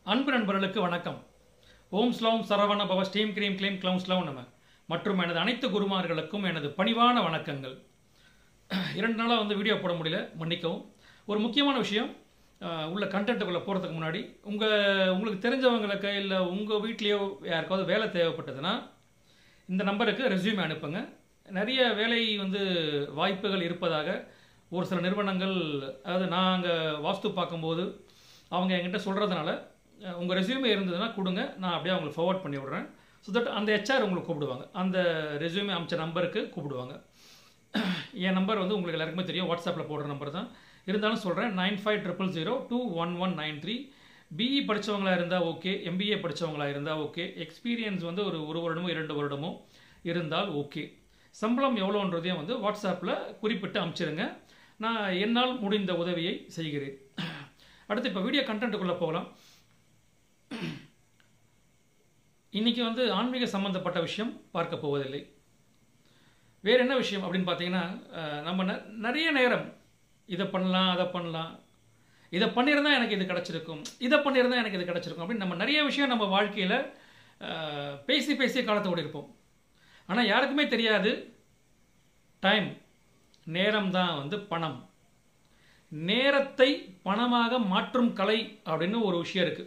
அன்பு நண்பர்களுக்கு வணக்கம் ஓம் ஸ்லோம் சரவண பவ ஸ்டீம் கிரீம் கிளீம் க்ளௌம் ஸ்லோம் நம மற்றும் எனது அனைத்து குருமார்களுக்கும் எனது பணிவான வணக்கங்கள் இரண்டு நாளாக வந்து வீடியோ போட முடியல மன்னிக்கவும் ஒரு முக்கியமான விஷயம் அஹ், உள்ள கண்டென்ட்டுக்குள்ளே போகிறதுக்கு முன்னாடி உங்கள் உங்களுக்கு தெரிஞ்சவங்களுக்கு இல்லை உங்கள் வீட்லேயோ யாருக்காவது வேலை தேவைப்பட்டதுன்னா இந்த நம்பருக்கு ரெஸ்யூமே அனுப்புங்க நிறைய வேலை வந்து வாய்ப்புகள் இருப்பதாக ஒரு சில நிறுவனங்கள் அதாவது நாங்கள் வாஸ்து பார்க்கும்போது அவங்க என்கிட்ட சொல்கிறதுனால உங்கள் ரெஸ்யூமே இருந்ததுன்னா கொடுங்க நான் அப்படியே அவங்களுக்கு ஃபார்வர்ட் பண்ணி விட்றேன் ஸோ தட் அந்த ஹெச்ஆர் உங்களுக்கு கூப்பிடுவாங்க அந்த ரெஸ்யூமே அமைச்ச நம்பருக்கு கூப்பிடுவாங்க என் நம்பர் வந்து உங்களுக்கு எல்லாருக்குமே தெரியும் வாட்ஸ்அப்பில் போடுற நம்பர் தான் இருந்தாலும் சொல்கிறேன் nine five triple zero two one one nine three BE படித்தவங்களா இருந்தால் ஓகே எம்பிஏ படித்தவங்களா இருந்தால் ஓகே எக்ஸ்பீரியன்ஸ் வந்து ஒரு ஒரு வருடமோ இரண்டு வருடமோ இருந்தால் ஓகே சம்பளம் எவ்வளோன்றதையும் வந்து வாட்ஸ்அப்பில் குறிப்பிட்டு அனுப்பிச்சிருங்க நான் என்னால் முடிந்த உதவியை செய்கிறேன் அடுத்து இப்போ வீடியோ கண்டென்ட்டுக்குள்ளே போகலாம் இன்னைக்கு வந்து ஆன்மீக சம்பந்தப்பட்ட விஷயம் பார்க்க போவதில்லை வேற என்ன விஷயம் அப்படின்னு பார்த்தீங்கன்னா அஹ், நம்ம ந- நிறைய நேரம் இதை பண்ணலாம் அதை பண்ணலாம் இதை பண்ணியிருந்தா எனக்கு இது கிடச்சிருக்கும் இதை பண்ணியிருந்தா எனக்கு இது கிடச்சிருக்கும் அப்படின்னு நம்ம நிறைய விஷயம் நம்ம வாழ்க்கையில் பேசி பேசி காலத்தை ஓடி இருப்போம் ஆனால் யாருக்குமே தெரியாது டைம் நேரம் தான் வந்து பணம் நேரத்தை பணமாக மாற்றும் கலை அப்படின்னு ஒரு விஷயம் இருக்குது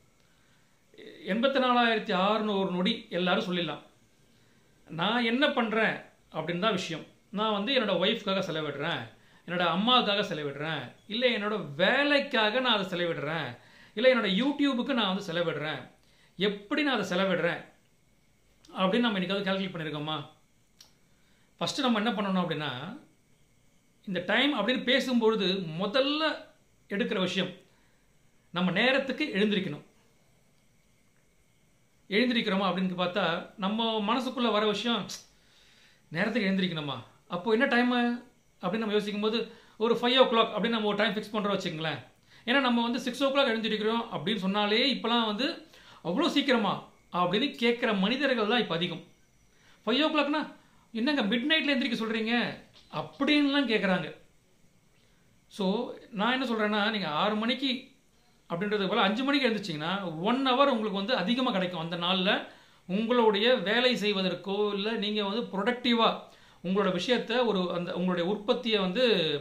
எண்பத்தி நாலாயிரத்தி அறுநூறு நொடி எல்லாரும் சொல்லிடலாம் நான் என்ன பண்ணுறேன் அப்படின்னு தான் விஷயம் நான் வந்து என்னோட ஒய்ஃப்காக செலவிடுறேன் என்னோட அம்மாவுக்காக செலவிடுறேன் இல்லை என்னோட வேலைக்காக நான் அதை செலவிடுறேன் இல்லை என்னோட யூடியூபுக்கு நான் வந்து செலவிடுறேன் எப்படி நான் அதை செலவிடுறேன் அப்படின்னு நம்ம இன்னைக்காவது கால்குலேட் பண்ணியிருக்கோமா ஃபஸ்ட்டு நம்ம என்ன பண்ணணும் அப்படின்னா இந்த டைம் அப்படின்னு பேசும்பொழுது முதல்ல எடுக்கிற விஷயம் நம்ம நேரத்துக்கு எழுந்திருக்கணும் எழுந்திருக்கிறோமா அப்படின்னு பார்த்தா நம்ம மனசுக்குள்ள வர விஷயம் நேரத்துக்கு எழுந்திருக்கணுமா அப்போ என்ன டைமு அப்படின்னு நம்ம யோசிக்கும் போது ஒரு ஃபைவ் ஓ கிளாக் அப்படின்னு நம்ம ஒரு டைம் ஃபிக்ஸ் பண்ணுறோம் வச்சுங்களேன் ஏன்னா நம்ம வந்து சிக்ஸ் ஓ கிளாக் எழுந்திருக்கிறோம் அப்படின்னு சொன்னாலே இப்போலாம் வந்து அவ்வளோ சீக்கிரமா அப்படின்னு கேட்குற மனிதர்கள் தான் இப்போ அதிகம் ஃபைவ் ஓ கிளாக்னா என்னங்க மிட் நைட்டில் எந்திரிக்க சொல்கிறீங்க அப்படின்லாம் கேட்குறாங்க ஸோ நான் என்ன சொல்கிறேன்னா நீங்கள் ஆறு மணிக்கு அப்படின்றது போல் அஞ்சு மணிக்கு எழுந்திரிச்சிங்கன்னா ஒன் ஹவர் உங்களுக்கு வந்து அதிகமாக கிடைக்கும் அந்த நாளில் உங்களுடைய வேலை செய்வதற்கோ இல்லை நீங்கள் வந்து ப்ரொடக்டிவாக உங்களோட விஷயத்தை ஒரு அந்த உங்களுடைய உற்பத்தியை வந்து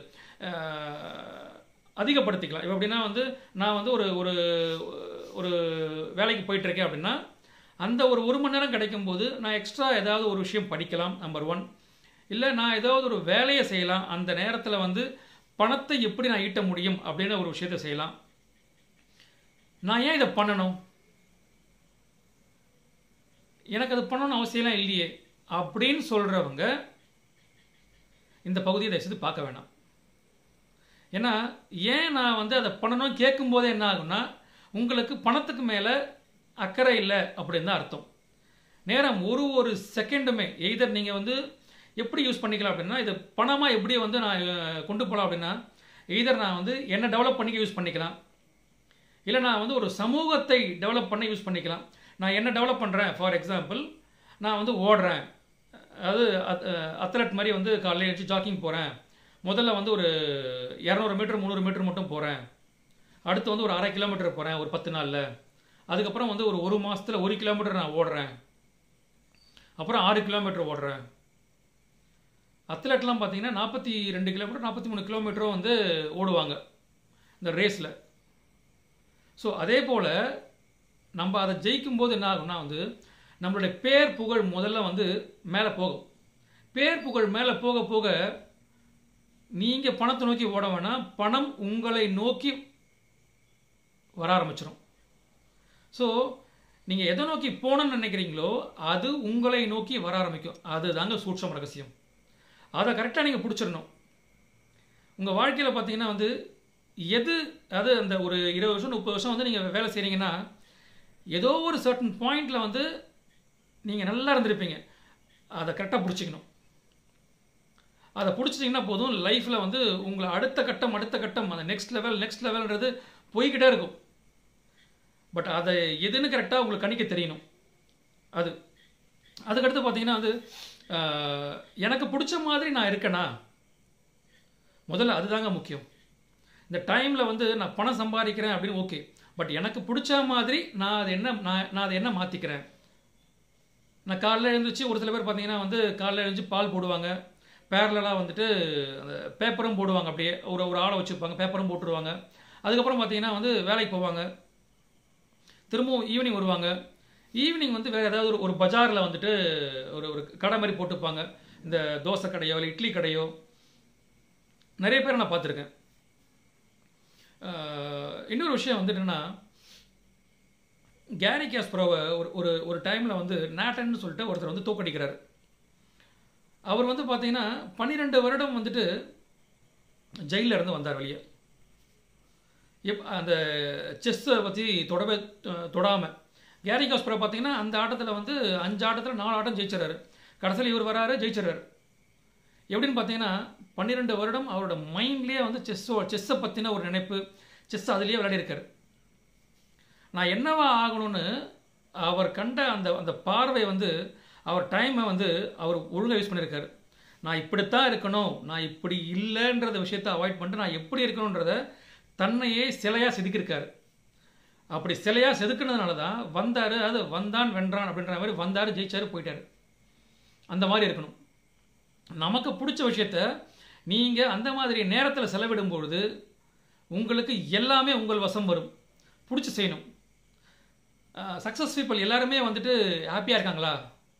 அஹ், அதிகப்படுத்திக்கலாம் இப்போ எப்படின்னா வந்து நான் வந்து ஒரு ஒரு ஒரு வேலைக்கு போயிட்டுருக்கேன் அப்படின்னா அந்த ஒரு ஒரு மணி நேரம் கிடைக்கும்போது நான் எக்ஸ்ட்ரா ஏதாவது ஒரு விஷயம் படிக்கலாம் நம்பர் ஒன் இல்லை நான் ஏதாவது ஒரு வேலையை செய்யலாம் அந்த நேரத்தில் வந்து பணத்தை எப்படி நான் ஈட்ட முடியும் அப்படின்னு ஒரு விஷயத்தை செய்யலாம் நான் ஏன் இதை பண்ணணும் எனக்கு அது பண்ணணும்னு அவசியம்லாம் இல்லையே அப்படின்னு சொல்கிறவங்க இந்த பகுதியை தயவுசெய்து பார்க்க வேணாம் ஏன்னா ஏன் நான் வந்து அதை பண்ணணும்னு கேட்கும்போதே என்ன ஆகும்னா உங்களுக்கு பணத்துக்கு மேலே அக்கறை இல்லை அப்படின்னு தான் அர்த்தம் நேரம் ஒரு ஒரு செகண்டுமே எய்தர் நீங்கள் வந்து எப்படி யூஸ் பண்ணிக்கலாம் அப்படின்னா இது பணமாக எப்படி வந்து நான் அஹ், கொண்டு போகலாம் அப்படின்னா எய்தர் நான் வந்து என்ன டெவலப் பண்ணிக்க யூஸ் பண்ணிக்கலாம் இல்லை நான் வந்து ஒரு சமூகத்தை டெவலப் பண்ண யூஸ் பண்ணிக்கலாம் நான் என்ன டெவலப் பண்ணுறேன் ஃபார் எக்ஸாம்பிள் நான் வந்து ஓடுறேன் அதாவது அத்லட் மாதிரி வந்து காலையில் எழுந்து ஜாக்கிங் போகிறேன் முதல்ல வந்து ஒரு இரநூறு மீட்டர் முந்நூறு மீட்டர் மட்டும் போகிறேன் அடுத்து வந்து ஒரு அரை கிலோமீட்டர் போகிறேன் ஒரு பத்து நாளில் அதுக்கப்புறம் வந்து ஒரு ஒரு மாதத்தில் ஒரு கிலோமீட்டர் நான் ஓடுறேன் அப்புறம் ஆறு கிலோமீட்டர் ஓடுறேன் அத்லெட்லாம் பார்த்தீங்கன்னா நாற்பத்தி ரெண்டு கிலோமீட்டர் நாற்பத்தி மூணு கிலோமீட்டரும் வந்து ஓடுவாங்க இந்த ரேஸில் ஸோ அதே போல் நம்ம அதை ஜெயிக்கும் போது என்ன ஆகும்னா வந்து நம்மளுடைய பேர் புகழ் முதல்ல வந்து மேலே போகும் பேர் புகழ் மேலே போக போக நீங்கள் பணத்தை நோக்கி ஓட வேணாம் பணம் உங்களை நோக்கி வர ஆரம்பிச்சிடும் ஸோ நீங்கள் எதை நோக்கி போகணும்னு நினைக்கிறீங்களோ அது உங்களை நோக்கி வர ஆரம்பிக்கும் அதுதாங்க சூட்சம் ரகசியம் அதை கரெக்டாக நீங்கள் பிடிச்சிடணும் உங்கள் வாழ்க்கையில் பார்த்தீங்கன்னா வந்து எது அது அந்த ஒரு இருபது வருஷம் முப்பது வருஷம் வந்து நீங்கள் வேலை செய்கிறீங்கன்னா ஏதோ ஒரு சர்டன் பாயிண்டில் வந்து நீங்கள் நல்லா இருந்திருப்பீங்க அதை கரெக்டாக பிடிச்சிக்கணும் அதை பிடிச்சிட்டிங்கன்னா போதும் லைஃப்பில் வந்து உங்களை அடுத்த கட்டம் அடுத்த கட்டம் அந்த நெக்ஸ்ட் லெவல் நெக்ஸ்ட் லெவல்ன்றது போய்கிட்டே இருக்கும் பட் அதை எதுன்னு கரெக்டாக உங்களுக்கு கணிக்க தெரியணும் அது அதுக்கடுத்து பார்த்தீங்கன்னா வந்து ஆஹ், எனக்கு பிடிச்ச மாதிரி நான் இருக்கேனா முதல்ல அதுதாங்க முக்கியம் இந்த டைமில் வந்து நான் பணம் சம்பாதிக்கிறேன் அப்படின்னு ஓகே பட் எனக்கு பிடிச்ச மாதிரி நான் அது என்ன நான் நான் அதை என்ன மாற்றிக்கிறேன் நான் காலைல எழுந்துச்சு ஒரு சில பேர் பார்த்தீங்கன்னா வந்து காலைல எழுந்துச்சு பால் போடுவாங்க பேரலாக வந்துட்டு அந்த பேப்பரும் போடுவாங்க அப்படியே ஒரு ஒரு ஆளை வச்சுருப்பாங்க பேப்பரும் போட்டுருவாங்க அதுக்கப்புறம் பார்த்தீங்கன்னா வந்து வேலைக்கு போவாங்க திரும்பவும் ஈவினிங் வருவாங்க ஈவினிங் வந்து வேறு ஏதாவது ஒரு ஒரு பஜாரில் வந்துட்டு ஒரு ஒரு கடை மாதிரி போட்டுப்பாங்க இந்த தோசை கடையோ இல்லை இட்லி கடையோ நிறைய பேர் நான் பார்த்துருக்கேன் ஆஹ் இன்னொரு விஷயம் வந்து என்னென்னா கேரி கேஸ்பரோவை ஒரு ஒரு ஒரு டைமில் வந்து நாட்டன்னு சொல்லிட்டு ஒருத்தர் வந்து தோக்கடிக்கிறார் அவர் வந்து பார்த்தீங்கன்னா பன்னிரெண்டு வருடம் வந்துட்டு ஜெயிலில் இருந்து வந்தார் வெளியே எப் அந்த செஸ்ஸை பற்றி தொடவே தொடாமல் கேரி காஸ்பரை பார்த்தீங்கன்னா அந்த ஆட்டத்தில் வந்து அஞ்சு ஆட்டத்தில் நாலு ஆட்டம் ஜெயிச்சிடறாரு கடைசியில் இவர் வராரு ஜெயிச்சிடறாரு எப்படின்னு பார்த்தீங்கன்னா பன்னிரெண்டு வருடம் அவரோட மைண்ட்லேயே வந்து செஸ்ஸோ செஸ்ஸை பற்றின ஒரு நினைப்பு செஸ் அதுலேயே விளையாடிருக்காரு நான் என்னவா ஆகணும்னு அவர் கண்ட அந்த அந்த பார்வை வந்து அவர் டைமை வந்து அவர் ஒழுங்காக யூஸ் பண்ணியிருக்காரு நான் இப்படித்தான் இருக்கணும் நான் இப்படி இல்லைன்றத விஷயத்தை அவாய்ட் பண்ணிட்டு நான் எப்படி இருக்கணுன்றத தன்னையே சிலையாக செதுக்கியிருக்காரு அப்படி சிலையாக செதுக்குனதுனால தான் வந்தார் அது வந்தான் வென்றான் அப்படின்ற மாதிரி வந்தார் ஜெயிச்சாரு போயிட்டாரு அந்த மாதிரி இருக்கணும் நமக்கு பிடிச்ச விஷயத்த நீங்கள் அந்த மாதிரி நேரத்தில் செலவிடும் பொழுது உங்களுக்கு எல்லாமே உங்கள் வசம் வரும் பிடிச்சி செய்யணும் சக்ஸஸ் பீப்புள் எல்லாருமே வந்துட்டு ஹாப்பியாக இருக்காங்களா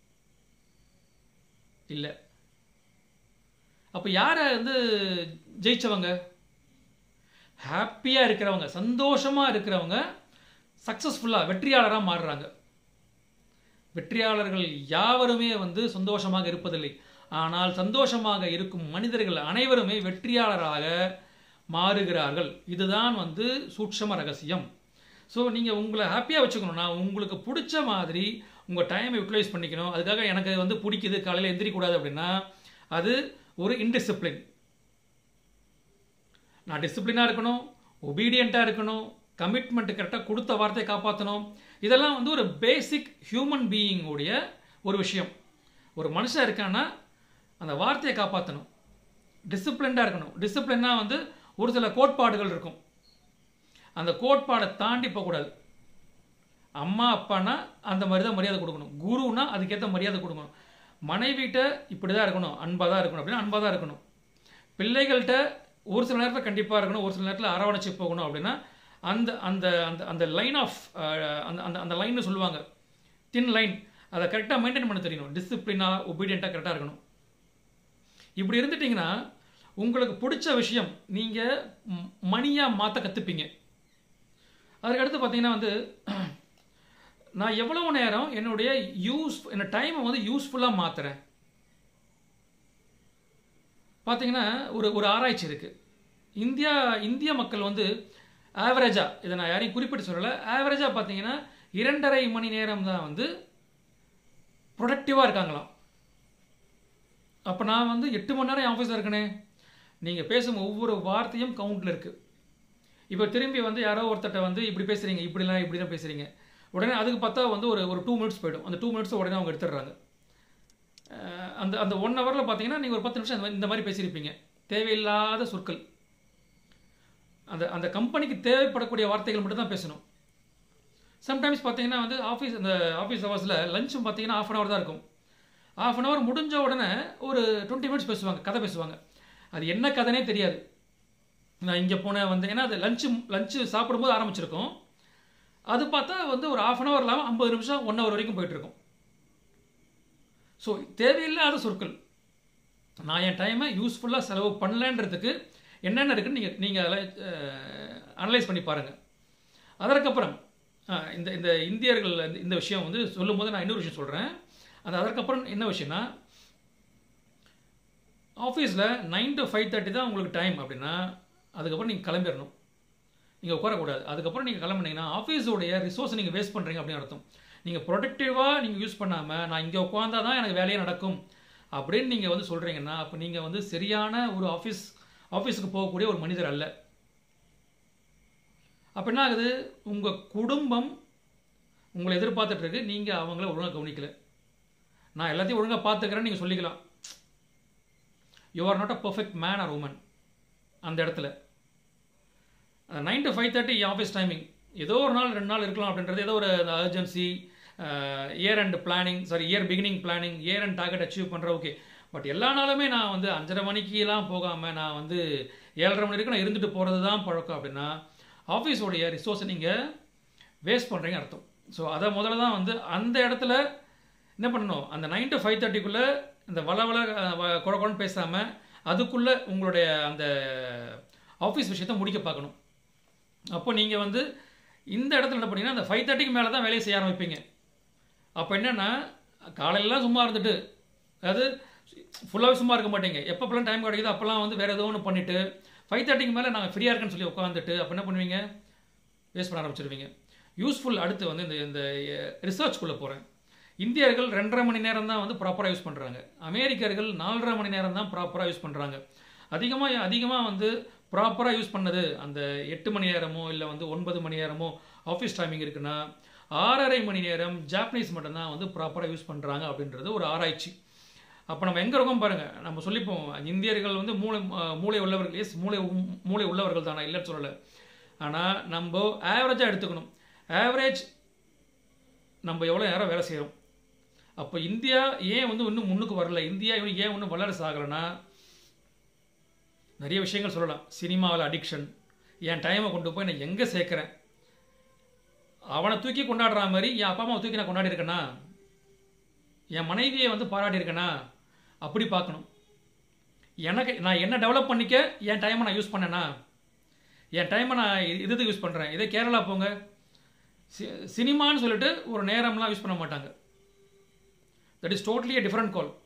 இல்லை அப்போ யாரை வந்து ஜெயிச்சவங்க ஹாப்பியாக இருக்கிறவங்க சந்தோஷமாக இருக்கிறவங்க சக்ஸஸ்ஃபுல்லாக வெற்றியாளராக மாறுறாங்க வெற்றியாளர்கள் யாவருமே வந்து சந்தோஷமாக இருப்பதில்லை ஆனால் சந்தோஷமாக இருக்கும் மனிதர்கள் அனைவருமே வெற்றியாளராக மாறுகிறார்கள் இதுதான் வந்து சூட்சம ரகசியம் ஸோ நீங்கள் உங்களை ஹாப்பியாக வச்சுக்கணும்னா உங்களுக்கு பிடிச்ச மாதிரி உங்கள் டைமை யூட்டிலைஸ் பண்ணிக்கணும் அதுக்காக எனக்கு வந்து பிடிக்குது காலையில் எந்திரிக்கூடாது அப்படின்னா அது ஒரு இன்டிசிப்ளின் நான் டிசிப்ளினாக இருக்கணும் ஒபீடியண்ட்டாக இருக்கணும் கமிட்மெண்ட் கரெக்டாக கொடுத்த வார்த்தையை காப்பாற்றணும் இதெல்லாம் வந்து ஒரு பேசிக் ஹியூமன் பீயிங்குடைய ஒரு விஷயம் ஒரு மனுஷன் இருக்கான்னா அந்த வார்த்தையை காப்பாற்றணும் டிசிப்ளின்டாக இருக்கணும் டிசிப்ளினாக வந்து ஒரு சில கோட்பாடுகள் இருக்கும் அந்த கோட்பாடை தாண்டி போகக்கூடாது அம்மா அப்பானா அந்த மாதிரி தான் மரியாதை கொடுக்கணும் குருனா அதுக்கேற்ற மரியாதை கொடுக்கணும் மனைவிட்ட இப்படி தான் இருக்கணும் அன்பாக தான் இருக்கணும் அப்படின்னா அன்பாக தான் இருக்கணும் பிள்ளைகள்கிட்ட ஒரு சில நேரத்தில் கண்டிப்பாக இருக்கணும் ஒரு சில நேரத்தில் அரவணைச்சு போகணும் அப்படின்னா அந்த அந்த அந்த அந்த லைன் ஆஃப் அந்த அந்த அந்த லைன்னு சொல்லுவாங்க தின் லைன் அதை கரெக்டாக மெயின்டைன் பண்ண தெரியணும் டிசிப்ளினாக ஒபீடியண்ட்டாக கரெக்டாக இருக்கணும் இப்படி இருந்துட்டிங்கன்னா உங்களுக்கு பிடிச்ச விஷயம் நீங்கள் மணியாக மாற்ற கற்றுப்பீங்க அதுக்கடுத்து பார்த்தீங்கன்னா வந்து நான் எவ்வளவு நேரம் என்னுடைய யூஸ் என்ன டைமை வந்து யூஸ்ஃபுல்லாக மாற்றுறேன் பார்த்தீங்கன்னா ஒரு ஒரு ஆராய்ச்சி இருக்குது இந்தியா இந்திய மக்கள் வந்து ஆவரேஜாக இதை நான் யாரையும் குறிப்பிட்டு சொல்லலை ஆவரேஜாக பார்த்தீங்கன்னா இரண்டரை மணி நேரம் தான் வந்து ப்ரொடக்டிவாக இருக்காங்களாம் அப்போ நான் வந்து எட்டு மணி நேரம் ஆஃபீஸில் இருக்கனே நீங்கள் பேசும் ஒவ்வொரு வார்த்தையும் கவுண்டில் இருக்குது இப்போ திரும்பி வந்து யாரோ ஒருத்தட்ட வந்து இப்படி பேசுகிறீங்க இப்படிலாம் இப்படிலாம் பேசுகிறீங்க உடனே அதுக்கு பார்த்தா வந்து ஒரு ஒரு டூ மினிட்ஸ் போயிடும் அந்த டூ மினிட்ஸ் உடனே அவங்க எடுத்துடுறாங்க அந்த அந்த ஒன் ஹவரில் பார்த்தீங்கன்னா நீங்கள் ஒரு பத்து நிமிஷம் இந்த மாதிரி பேசியிருப்பீங்க தேவையில்லாத சொற்கள் அந்த அந்த கம்பெனிக்கு தேவைப்படக்கூடிய வார்த்தைகள் மட்டும் தான் பேசணும் சம்டைம்ஸ் பார்த்தீங்கன்னா வந்து ஆஃபீஸ் அந்த ஆஃபீஸ் ஹவர்ஸில் லஞ்சும் பார்த்தீங்கன்னா ஆஃப் அன் ஹவர் தான் இருக்கும் ஆஃப் அன் ஹவர் முடிஞ்ச உடனே ஒரு டுவெண்ட்டி மினிட்ஸ் பேசுவாங்க கதை பேசுவாங்க அது என்ன கதைனே தெரியாது நான் இங்கே போனேன் வந்து ஏன்னா அது லஞ்சு லஞ்சு சாப்பிடும்போது ஆரம்பிச்சிருக்கோம் அது பார்த்தா வந்து ஒரு ஆஃப் அன் ஹவர் இல்லாமல் ஐம்பது நிமிஷம் ஒன் ஹவர் வரைக்கும் போயிட்டுருக்கும் ஸோ தேவையில்லாத சொற்கள் நான் என் டைமை யூஸ்ஃபுல்லாக செலவு பண்ணலன்றதுக்கு என்னென்ன இருக்குன்னு நீங்கள் நீங்கள் அதில் அனலைஸ் பண்ணி பாருங்கள் அதற்கப்புறம் இந்த இந்த இந்தியர்கள் இந்த விஷயம் வந்து சொல்லும் போது நான் இன்னொரு விஷயம் சொல்கிறேன் அது அதற்கப்புறம் என்ன விஷயம்னா ஆஃபீஸில் நைன் டு ஃபைவ் தேர்ட்டி தான் உங்களுக்கு டைம் அப்படின்னா அதுக்கப்புறம் நீங்கள் கிளம்பிடணும் நீங்கள் உட்காரக்கூடாது அதுக்கப்புறம் நீங்கள் கிளம்புனீங்கன்னா ஆஃபீஸோடைய ரிசோர்ஸை நீங்கள் வேஸ்ட் பண்ணுறீங்க அப்படின்னு அர்த்தம் நீங்கள் ப்ரொடக்டிவாக நீங்கள் யூஸ் பண்ணாமல் நான் இங்கே உட்காந்தா தான் எனக்கு வேலையே நடக்கும் அப்படின்னு நீங்கள் வந்து சொல்கிறீங்கன்னா அப்போ நீங்கள் வந்து சரியான ஒரு ஆஃபீஸ் ஆஃபீஸுக்கு போகக்கூடிய ஒரு மனிதர் அல்ல அப்போ என்ன ஆகுது உங்கள் குடும்பம் உங்களை எதிர்பார்த்துட்டு இருக்கு நீங்கள் அவங்கள ஒழுங்காக கவனிக்கல நான் எல்லாத்தையும் ஒழுங்காக பார்த்துக்கிறேன்னு நீங்கள் சொல்லிக்கலாம் you are not a perfect man or woman அந்த இடத்துல nine to five thirty office timing ஏதோ ஒரு நாள் ரெண்டு நாள் இருக்கலாம் அப்படின்றது ஏதோ ஒரு urgency year and planning sorry year beginning planning year and target achieve பண்ணுற ஓகே பட் எல்லா நாளுமே நான் வந்து அஞ்சரை மணிக்கெலாம் போகாமல் நான் வந்து ஏழரை மணி வரைக்கும் நான் இருந்துட்டு போகிறது தான் பழக்கம் அப்படின்னா ஆஃபீஸோடைய ரிசோர்ஸை நீங்கள் வேஸ்ட் பண்ணுறீங்க அர்த்தம் ஸோ அதை முதல்ல தான் வந்து அந்த இடத்துல என்ன பண்ணணும் அந்த நைன் டு ஃபைவ் தேர்ட்டிக்குள்ளே இந்த வள வள குழ குழன்னு பேசாமல் அதுக்குள்ளே உங்களுடைய அந்த ஆஃபீஸ் விஷயத்தை முடிக்க பார்க்கணும் அப்போ நீங்கள் வந்து இந்த இடத்துல என்ன பண்ணீங்கன்னா அந்த ஃபைவ் தேர்ட்டிக்கு மேலே தான் வேலையை செய்ய ஆரம்பிப்பீங்க அப்போ என்னென்னா காலையிலலாம் சும்மா இருந்துட்டு அதாவது ஃபுல்லாகவே சும்மா இருக்க மாட்டீங்க எப்பப்பெல்லாம் டைம் கிடைக்குதோ அப்போல்லாம் வந்து வேறு ஏதோ ஒன்று பண்ணிவிட்டு ஃபைவ் தேர்ட்டிக்கு மேலே நாங்கள் ஃப்ரீயாக இருக்கேன்னு சொல்லி உட்காந்துட்டு அப்போ என்ன பண்ணுவீங்க வேஸ்ட் பண்ண ஆரம்பிச்சிருவீங்க யூஸ்ஃபுல் அடுத்து வந்து இந்த இந்த ரிசர்ச்குள்ளே போகிறேன் இந்தியர்கள் ரெண்டரை மணி நேரம் தான் வந்து ப்ராப்பராக யூஸ் பண்ணுறாங்க அமெரிக்கர்கள் நாலரை மணி நேரம் தான் ப்ராப்பராக யூஸ் பண்ணுறாங்க அதிகமாக அதிகமாக வந்து ப்ராப்பராக யூஸ் பண்ணது அந்த எட்டு மணி நேரமோ இல்லை வந்து ஒன்பது மணி நேரமோ ஆஃபீஸ் டைமிங் இருக்குன்னா ஆறரை மணி நேரம் ஜாப்பனீஸ் மட்டும்தான் வந்து ப்ராப்பராக யூஸ் பண்ணுறாங்க அப்படின்றது ஒரு ஆராய்ச்சி அப்போ நம்ம எங்கே இருக்கோம் பாருங்கள் நம்ம சொல்லிப்போம் இந்தியர்கள் வந்து மூளை மூளை உள்ளவர்கள் எஸ் மூளை மூளை உள்ளவர்கள் தானே இல்லைன்னு சொல்லலை ஆனால் நம்ம ஆவரேஜாக எடுத்துக்கணும் ஆவரேஜ் நம்ம எவ்வளோ நேரம் வேலை செய்கிறோம் அப்போ இந்தியா ஏன் வந்து இன்னும் முன்னுக்கு வரல இந்தியா ஏன் இன்னும் வல்லரசு ஆகலைன்னா நிறைய விஷயங்கள் சொல்லலாம் சினிமாவில் அடிக்ஷன் என் டைமை கொண்டு போய் நான் எங்கே சேர்க்குறேன் அவனை தூக்கி கொண்டாடுற மாதிரி என் அப்பா அம்மாவை தூக்கி நான் கொண்டாடி இருக்கேனா என் மனைவியை வந்து பாராட்டி இருக்கேனா அப்படி பார்க்கணும் எனக்கு நான் என்ன டெவலப் பண்ணிக்க என் டைமை நான் யூஸ் பண்ணேனா என் டைமை நான் இதுக்கு யூஸ் பண்ணுறேன் இதே கேரளா போங்க சினிமான்னு சொல்லிட்டு ஒரு நேரம்லாம் யூஸ் பண்ண மாட்டாங்க that is totally a different call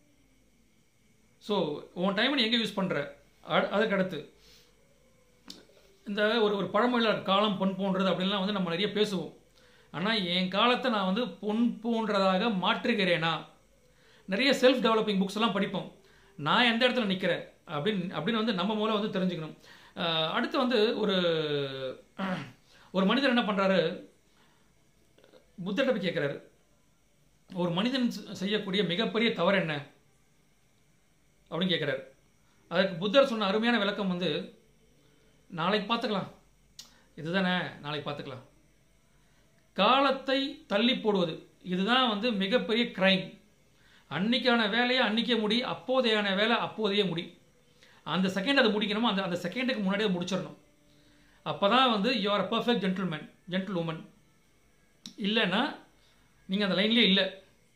so உன் டைமை நீ எங்கே யூஸ் பண்ணுற அதுக்கு அடுத்து இந்த ஒரு ஒரு பழமொழியில் காலம் பொன் போன்றது அப்படின்லாம் வந்து நம்ம நிறைய பேசுவோம் ஆனால் என் காலத்தை நான் வந்து பொன் போன்றதாக மாற்றுகிறேனா நிறைய செல்ஃப் டெவலப்பிங் புக்ஸ் எல்லாம் படிப்போம் நான் எந்த இடத்துல நிற்கிறேன் அப்படின்னு அப்படின்னு வந்து நம்ம மூலம் வந்து தெரிஞ்சுக்கணும் அடுத்து வந்து ஒரு ஒரு மனிதர் என்ன பண்ணுறாரு புத்தர்கிட்ட போய் கேட்குறாரு ஒரு மனிதன் செய்யக்கூடிய மிகப்பெரிய தவறு என்ன அப்படின்னு கேட்குறாரு அதுக்கு புத்தர் சொன்ன அருமையான விளக்கம் வந்து நாளைக்கு பார்த்துக்கலாம் இதுதானே நாளைக்கு பார்த்துக்கலாம் காலத்தை தள்ளி போடுவது இதுதான் வந்து மிகப்பெரிய கிரைம் அன்னைக்கான வேலையை அன்னைக்கே முடி அப்போதையான வேலை அப்போதையே முடி அந்த செகண்ட் அதை முடிக்கணுமோ அந்த அந்த செகண்டுக்கு முன்னாடியே முடிச்சிடணும் அப்போ தான் வந்து you are perfect gentleman gentle woman இல்லைன்னா நீங்கள் அந்த லைன்லேயே இல்லை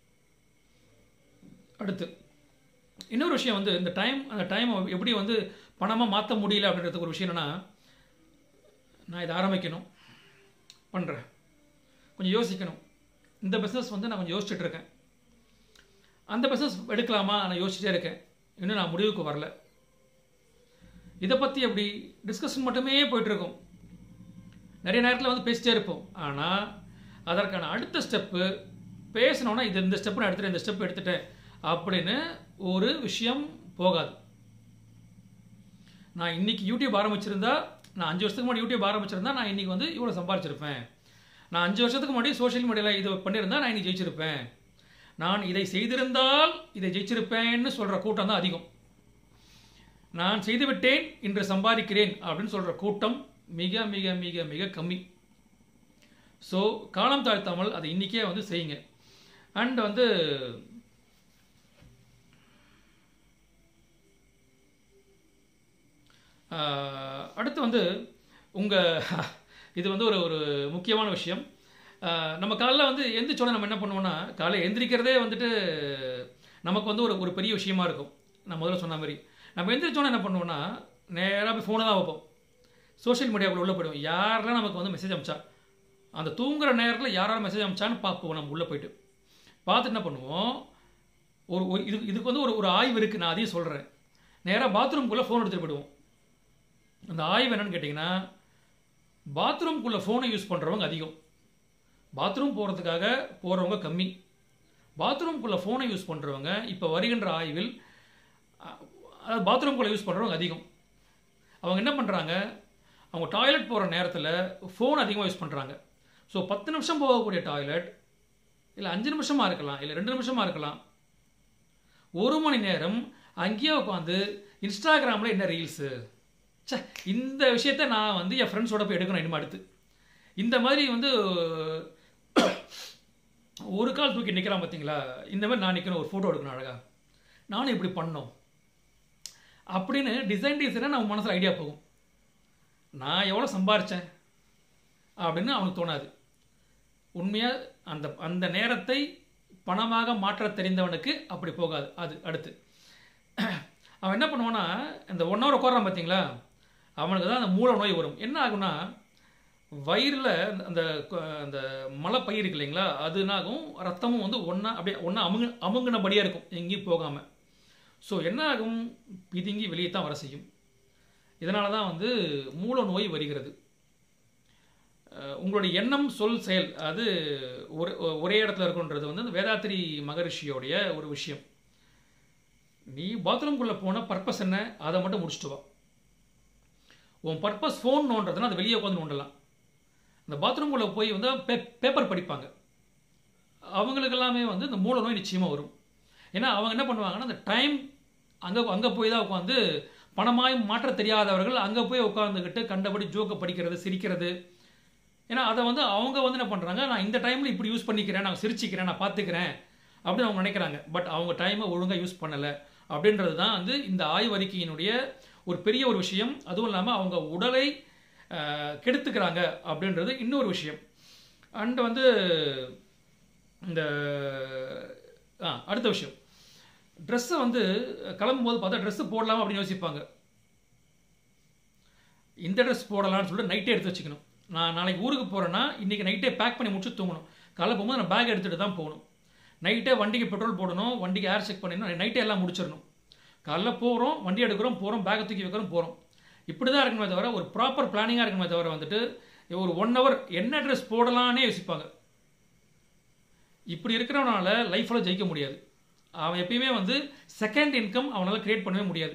அடுத்து இன்னொரு விஷயம் வந்து இந்த டைம் அந்த டைம் எப்படி வந்து பணமாக மாற்ற முடியல அப்படின்றதுக்கு ஒரு விஷயம் என்னென்னா நான் இதை ஆரம்பிக்கணும் பண்ணுறேன் கொஞ்சம் யோசிக்கணும் இந்த பிஸ்னஸ் வந்து நான் கொஞ்சம் யோசிச்சுட்டு இருக்கேன் அந்த பிஸ்னஸ் எடுக்கலாமா நான் யோசிச்சுட்டே இருக்கேன் இன்னும் நான் முடிவுக்கு வரல இதை பற்றி எப்படி டிஸ்கஷன் மட்டுமே போயிட்டுருக்கோம் நிறைய நேரத்தில் வந்து பேசிட்டே இருப்போம் ஆனால் அதற்கான அடுத்த ஸ்டெப்பு பேசணுன்னா இது இந்த ஸ்டெப்பு நான் எடுத்துட்டேன் இந்த ஸ்டெப் எடுத்துட்டேன் அப்படின்னு ஒரு விஷயம் போகாது நான் இன்னைக்கு யூடியூப் ஆரம்பிச்சிருந்தா நான் அஞ்சு வருஷத்துக்கு முன்னாடி யூடியூப் ஆரம்பிச்சிருந்தா நான் இன்னைக்கு வந்து இவ்வளோ சம்பாரிச்சிருப்பேன் நான் அஞ்சு வருஷத்துக்கு முன்னாடி சோஷியல் மீடியாவில் இது பண்ணியிருந்தா நான் இன்னைக்கு ஜெயிச்சிருப்பேன் நான் இதை செய்திருந்தால் இதை ஜெயிச்சிருப்பேன்னு சொல்கிற கூட்டம் தான் அதிகம் நான் செய்துவிட்டேன் இன்று சம்பாதிக்கிறேன் அப்படின்னு சொல்கிற கூட்டம் மிக மிக மிக மிக கம்மி ஸோ காலம் தாழ்த்தாமல் அதை இன்றைக்கே வந்து செய்யுங்க அண்ட் வந்து அடுத்து வந்து உங்கள் இது வந்து ஒரு ஒரு முக்கியமான விஷயம் நம்ம காலைல வந்து எந்திரிச்சோட நம்ம என்ன பண்ணுவோம்னா காலையில் எந்திரிக்கிறதே வந்துட்டு நமக்கு வந்து ஒரு ஒரு பெரிய விஷயமா இருக்கும் நான் முதல்ல சொன்ன மாதிரி நம்ம எந்திரிச்சோன்னே என்ன பண்ணுவோம்னா நேராக போய் ஃபோனை தான் வைப்போம் சோஷியல் மீடியாவுக்குள்ள உள்ளே போயிடுவோம் யாரெல்லாம் நமக்கு வந்து மெசேஜ் அமிச்சா அந்த தூங்குற நேரத்தில் யாராவது மெசேஜ் அமிச்சான்னு பார்ப்போம் நம்ம உள்ளே போயிட்டு பார்த்து என்ன பண்ணுவோம் ஒரு ஒரு இது இதுக்கு வந்து ஒரு ஒரு ஆய்வு இருக்குது நான் அதையும் சொல்கிறேன் நேராக பாத்ரூம்குள்ளே ஃபோன் எடுத்துகிட்டு போயிடுவோம் அந்த ஆய்வு என்னன்னு கேட்டிங்கன்னா பாத்ரூம்குள்ளே ஃபோனை யூஸ் பண்ணுறவங்க அதிகம் பாத்ரூம் போகிறதுக்காக போகிறவங்க கம்மி பாத்ரூம்குள்ளே ஃபோனை யூஸ் பண்ணுறவங்க இப்போ வருகின்ற ஆய்வில் அதாவது பாத்ரூம்குள்ளே யூஸ் பண்ணுறவங்க அதிகம் அவங்க என்ன பண்ணுறாங்க அவங்க டாய்லெட் போகிற நேரத்தில் ஃபோன் அதிகமாக யூஸ் பண்ணுறாங்க ஸோ பத்து நிமிஷம் போகக்கூடிய டாய்லெட் இல்லை அஞ்சு நிமிஷமாக இருக்கலாம் இல்லை ரெண்டு நிமிஷமாக இருக்கலாம் ஒரு மணி நேரம் அங்கேயே உட்காந்து இன்ஸ்டாகிராமில் என்ன ரீல்ஸு ச்சே இந்த விஷயத்த நான் வந்து என் ஃப்ரெண்ட்ஸோட போய் எடுக்கணும் இனிமே அடுத்து இந்த மாதிரி வந்து ஒரு கால் தூக்கி நிற்கிறான் பார்த்தீங்களா இந்த மாதிரி நான் நிற்கணும் ஒரு ஃபோட்டோ எடுக்கணும் அழகா நானும் இப்படி பண்ணோம் அப்படின்னு டிசைன் டிசைனாக நம்ம மனசில் ஐடியா போகும் நான் எவ்வளோ சம்பாரித்தேன் அப்படின்னு அவனுக்கு தோணாது உண்மையாக அந்த அந்த நேரத்தை பணமாக மாற்ற தெரிந்தவனுக்கு அப்படி போகாது அது அடுத்து அவன் என்ன பண்ணுவான்னா இந்த ஒன் ஹவர் உட்காரான் பார்த்தீங்களா அவனுக்கு தான் அந்த மூல நோய் வரும் என்ன ஆகும்னா வயிறில் அந்த க- அந்த மலைப்பயிர் இருக்கு இல்லைங்களா அது என்ன ஆகும் ரத்தமும் வந்து ஒன்றா அப்படியே ஒன்றா அமுங்கு அமுங்கினபடியாக இருக்கும் எங்கேயும் போகாமல் ஸோ என்ன ஆகும் பிதுங்கி வெளியே தான் வர செய்யும் இதனால தான் வந்து மூல நோய் வருகிறது அஹ் உங்களுடைய எண்ணம் சொல் செயல் அது ஒரு ஒரே இடத்துல இருக்குன்றது வந்து அந்த வேதாத்திரி மகரிஷியோடைய ஒரு விஷயம் நீ பாத்ரூம்குள்ளே போன பர்பஸ் என்ன அதை மட்டும் முடிச்சுட்டு வா உன் பர்பஸ் ஃபோன் நோன்றதுன்னா அது வெளியே உட்காந்து நோண்டலாம் அந்த பாத்ரூம்குள்ளே போய் வந்து பே பேப்பர் படிப்பாங்க அவங்களுக்கு எல்லாமே வந்து இந்த மூல நோய் நிச்சயமாக வரும் ஏன்னா அவங்க என்ன பண்ணுவாங்கன்னா அந்த டைம் அங்கே அங்கே போய் தான் உட்காந்து பணமாய் மாற்ற தெரியாதவர்கள் அங்கே போய் உட்காந்துக்கிட்டு கண்டபடி ஜோக்கை படிக்கிறது சிரிக்கிறது ஏன்னா அதை வந்து அவங்க வந்து என்ன பண்ணுறாங்க நான் இந்த டைமில் இப்படி யூஸ் பண்ணிக்கிறேன் நான் சிரிச்சிக்கிறேன் நான் பார்த்துக்கிறேன் அப்படின்னு அவங்க நினைக்கிறாங்க பட் அவங்க டைமை ஒழுங்காக யூஸ் பண்ணலை அப்படின்றது தான் வந்து இந்த ஆய்வறிக்கையினுடைய ஒரு பெரிய ஒரு விஷயம் அதுவும் இல்லாமல் அவங்க உடலை அஹ், கெடுத்துக்கிறாங்க அப்படின்றது இன்னொரு விஷயம் அண்ட் வந்து இந்த ஆ அடுத்த விஷயம் ட்ரெஸ்ஸை வந்து கிளம்பும்போது பார்த்தா ட்ரெஸ்ஸு போடலாமா அப்படின்னு யோசிப்பாங்க இந்த ட்ரெஸ் போடலாம்னு சொல்லிட்டு நைட்டே எடுத்து வச்சுக்கணும் நான் நாளைக்கு ஊருக்கு போகிறேன்னா இன்றைக்கி நைட்டே பேக் பண்ணி முடிச்சு தூங்கணும் காலைல போகும்போது நான் பேக் எடுத்துகிட்டு தான் போகணும் நைட்டே வண்டிக்கு பெட்ரோல் போடணும் வண்டிக்கு ஏர் செக் பண்ணிடணும் நைட்டே எல்லாம் முடிச்சிடணும் காலைல போகிறோம் வண்டி எடுக்கிறோம் போகிறோம் பேக்கை தூக்கி வைக்கிறோம் போகிறோம் இப்படி தான் இருக்கணுமே தவிர ஒரு ப்ராப்பர் பிளானிங்காக இருக்கணுமே தவிர வந்துட்டு ஒரு ஒன் ஹவர் என்ன ட்ரெஸ் போடலான்னே யோசிப்பாங்க இப்படி இருக்கிறவனால லைஃப்பில் ஜெயிக்க முடியாது அவன் எப்பயுமே வந்து செகண்ட் இன்கம் அவனால் கிரியேட் பண்ணவே முடியாது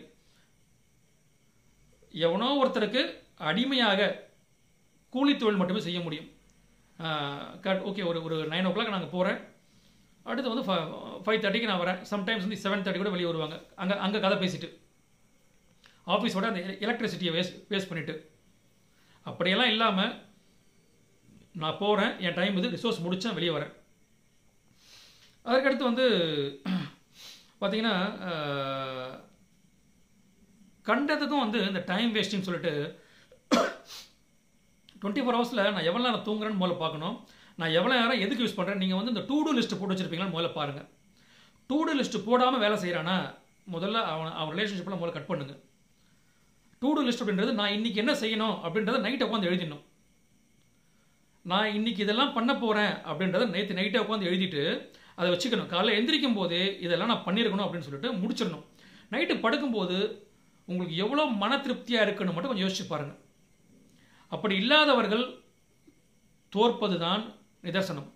எவனோ ஒருத்தருக்கு அடிமையாக கூலி தொழில் மட்டுமே செய்ய முடியும் ஓகே ஒரு ஒரு நைன் ஓ கிளாக் நாங்கள் போகிறேன் அடுத்து வந்து ஃபைவ் தேர்ட்டிக்கு நான் வரேன் சம்டைம்ஸ் வந்து செவன் தேர்ட்டி கூட வெளியே வருவாங்க அங்கே அங்கே கதை பேசிட்டு ஆஃபீஸோட அந்த எலக்ட்ரிசிட்டியை வேஸ்ட் வேஸ்ட் பண்ணிட்டு அப்படியெல்லாம் இல்லாமல் நான் போகிறேன் என் டைம் இது ரிசோர்ஸ் முடித்தேன் வெளியே வரேன் அதற்கடுத்து வந்து பார்த்தீங்கன்னா அஹ், கண்டதுக்கும் வந்து இந்த டைம் வேஸ்டிங் சொல்லிட்டு டுவெண்ட்டி ஃபோர் ஹவர்ஸில் நான் எவ்வளோ நேரம் தூங்குறேன்னு முதல்ல பார்க்கணும் நான் எவ்வளோ நேரம் எதுக்கு யூஸ் பண்ணுறேன் நீங்கள் வந்து இந்த டூ டூ லிஸ்ட் போட்டு வச்சிருப்பீங்களான்னு முதல்ல பாருங்கள் டூ டூ லிஸ்ட் போடாமல் வேலை செய்கிறானா முதல்ல அவன் அவன் ரிலேஷன்ஷிப்பில் முதல்ல கட் பண்ணுங்க டூ டூ லிஸ்ட் அப்படின்றது நான் இன்னைக்கு என்ன செய்யணும் அப்படின்றத நைட் உட்காந்து எழுதிடணும் நான் இன்னைக்கு இதெல்லாம் பண்ண போகிறேன் அப்படின்றத நேற்று நைட்டே உட்காந்து எழுதிட்டு அதை வச்சுக்கணும் காலைல எந்திரிக்கும் போதே இதெல்லாம் நான் பண்ணியிருக்கணும் அப்படின்னு சொல்லிட்டு முடிச்சிடணும் நைட்டு படுக்கும்போது உங்களுக்கு எவ்வளோ மன திருப்தியாக இருக்குன்னு மட்டும் கொஞ்சம் யோசிச்சு பாருங்கள் அப்படி இல்லாதவர்கள் தோற்பது தான் நிதர்சனம்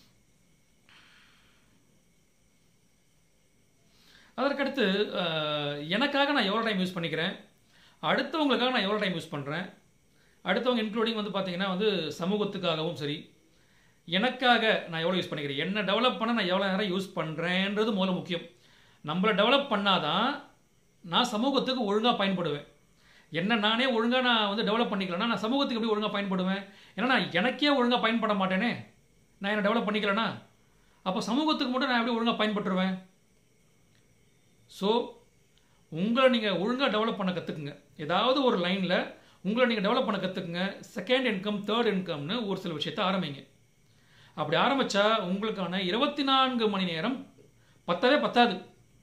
அதற்கடுத்து அஹ், எனக்காக நான் எவ்வளோ டைம் யூஸ் பண்ணிக்கிறேன் அடுத்தவங்களுக்காக நான் எவ்வளோ டைம் யூஸ் பண்ணுறேன் அடுத்தவங்க இன்க்ளூடிங் வந்து பார்த்தீங்கன்னா வந்து சமூகத்துக்காகவும் சரி எனக்காக நான் எவ்வளோ யூஸ் பண்ணிக்கிறேன் என்ன டெவலப் பண்ண நான் எவ்வளோ நேரம் யூஸ் பண்ணுறேன்றது முதல்ல முக்கியம் நம்மளை டெவலப் பண்ணாதான் நான் சமூகத்துக்கு ஒழுங்காக பயன்படுவேன் என்ன நானே ஒழுங்காக நான் வந்து டெவலப் பண்ணிக்கலன்னா நான் சமூகத்துக்கு எப்படி ஒழுங்காக பயன்படுவேன் ஏன்னா நான் எனக்கே ஒழுங்காக பயன்பட மாட்டேனே நான் என்ன டெவலப் பண்ணிக்கலனா அப்போ சமூகத்துக்கு மட்டும் நான் எப்படி ஒழுங்காக பயன்பட்டுருவேன் ஸோ உங்களை நீங்கள் ஒழுங்காக டெவலப் பண்ண கற்றுக்குங்க ஏதாவது ஒரு லைனில் உங்களை நீங்கள் டெவலப் பண்ண கற்றுக்குங்க செகண்ட் இன்கம் தேர்ட் இன்கம்னு ஒரு சில விஷயத்தை ஆரம்பிங்க அப்படி ஆரம்பித்தா உங்களுக்கான இருபத்தி நான்கு மணி நேரம் பத்தவே பத்தாது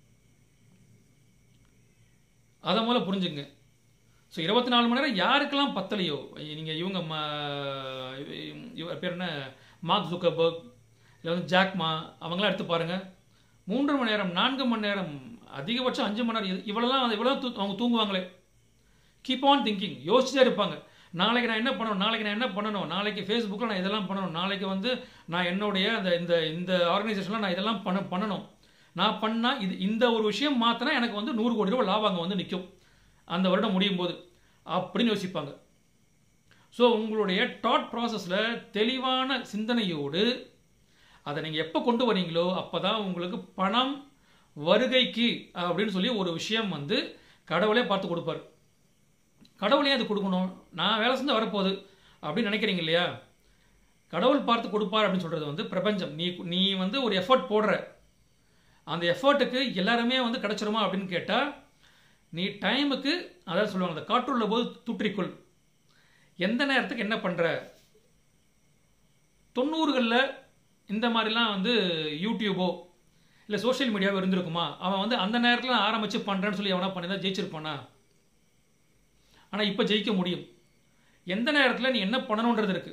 அதை முதல்ல புரிஞ்சுங்க ஸோ இருபத்தி நாலு மணி நேரம் யாருக்கெல்லாம் பத்தலையோ நீங்கள் இவங்க ம இவர் பேர் என்ன மார்க் ஜுக்கர்பர்க் இல்லை வந்து ஜாக்மா அவங்களாம் எடுத்து பாருங்கள் மூன்று மணி நேரம் நான்கு மணி நேரம் அதிகபட்சம் அஞ்சு மணி நேரம் இது- இவ்வளோலாம் அது இவ்வளோ தூ அவங்க தூங்குவாங்களே கீப் ஆன் திங்கிங் யோசிச்சே இருப்பாங்க நாளைக்கு நான் என்ன பண்ணணும் நாளைக்கு நான் என்ன பண்ணணும் நாளைக்கு ஃபேஸ்புக்கில் நான் இதெல்லாம் பண்ணணும் நாளைக்கு வந்து நான் என்னுடைய அந்த இந்த இந்த ஆர்கனைசேஷனில் நான் இதெல்லாம் பண்ண பண்ணணும் நான் பண்ணால் இது இந்த ஒரு விஷயம் மாற்றினா எனக்கு வந்து நூறு கோடி ரூபாய் லாபம் அங்கே வந்து நிற்கும் அந்த வருடம் முடியும் போது அப்படின்னு யோசிப்பாங்க ஸோ உங்களுடைய டாட் ப்ராசஸில் தெளிவான சிந்தனையோடு அதை நீங்கள் எப்போ கொண்டு வரீங்களோ அப்போ தான் உங்களுக்கு பணம் வருகைக்கு அப்படின்னு சொல்லி ஒரு விஷயம் வந்து கடவுளே பார்த்து கொடுப்பார் கடவுளே அது கொடுக்கணும் நான் வேலை செஞ்சு வரப்போகுது அப்படின்னு நினைக்கிறீங்க இல்லையா கடவுள் பார்த்து கொடுப்பார் அப்படின்னு சொல்கிறது வந்து பிரபஞ்சம் நீ நீ வந்து ஒரு எஃபர்ட் போடுற அந்த எஃபர்ட்டுக்கு எல்லாருமே வந்து கிடச்சிருமா அப்படின்னு கேட்டால் நீ டைமுக்கு அதாவது சொல்லுவாங்க அந்த காற்றுள்ள போது தூற்றிக்கொள் எந்த நேரத்துக்கு என்ன பண்ணுற தொண்ணூறுகளில் இந்த மாதிரிலாம் வந்து யூடியூபோ இல்லை சோஷியல் மீடியாவோ இருந்திருக்குமா அவன் வந்து அந்த நேரத்தில் ஆரம்பித்து பண்ணுறேன்னு சொல்லி எவனா பண்ணி தான் ஜெயிச்சிருப்பானா ஆனால் இப்போ ஜெயிக்க முடியும் எந்த நேரத்தில் நீ என்ன பண்ணணுன்றது இருக்கு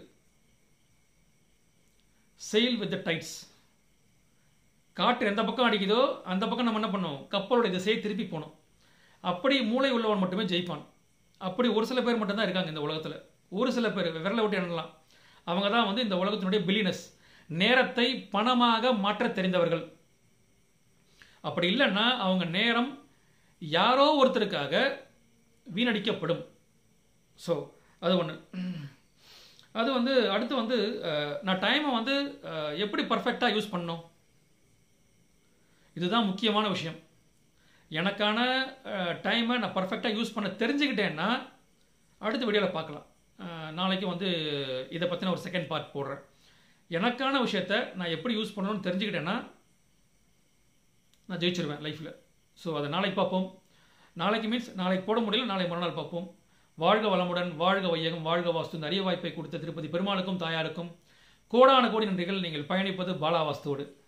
செயில் வித் த டைட்ஸ் காற்று எந்த பக்கம் அடிக்குதோ அந்த பக்கம் நம்ம என்ன பண்ணோம் கப்பலோட திசையை திருப்பி போகணும் அப்படி மூளை உள்ளவன் மட்டுமே ஜெயிப்பான் அப்படி ஒரு சில பேர் மட்டும்தான் இருக்காங்க இந்த உலகத்தில் ஒரு சில பேர் விரலை விட்டு எண்ணலாம் அவங்க தான் வந்து இந்த உலகத்தினுடைய பில்லினஸ் நேரத்தை பணமாக மாற்ற தெரிந்தவர்கள் அப்படி இல்லைன்னா அவங்க நேரம் யாரோ ஒருத்தருக்காக வீணடிக்கப்படும் ஸோ அது ஒன்று அது வந்து அடுத்து வந்து அஹ், நான் டைமை வந்து அஹ், எப்படி பர்ஃபெக்டாக யூஸ் பண்ணணும் இதுதான் முக்கியமான விஷயம் எனக்கான டைமை நான் பர்ஃபெக்டாக யூஸ் பண்ண தெரிஞ்சுக்கிட்டேன்னா அடுத்த வீடியோவில் பார்க்கலாம் அஹ், நாளைக்கு வந்து இதை பற்றின ஒரு செகண்ட் பார்ட் போடுறேன் எனக்கான விஷயத்த நான் எப்படி யூஸ் பண்ணணும்னு தெரிஞ்சுக்கிட்டேன்னா நான் ஜெயிச்சிருவேன் லைஃப்பில் ஸோ அதை நாளைக்கு பார்ப்போம் நாளைக்கு மீன்ஸ் நாளைக்கு போட முடியல நாளை மறுநாள் பார்ப்போம் வாழ்க வளமுடன் வாழ்க வையகம் வாழ்க வாஸ்து இந்த அரிய வாய்ப்பை கொடுத்த திருப்பதி பெருமாளுக்கும் தாயாருக்கும் கோடான கோடி நன்றிகள் நீங்கள் பயணிப்பது பாலா வாஸ்துவோடு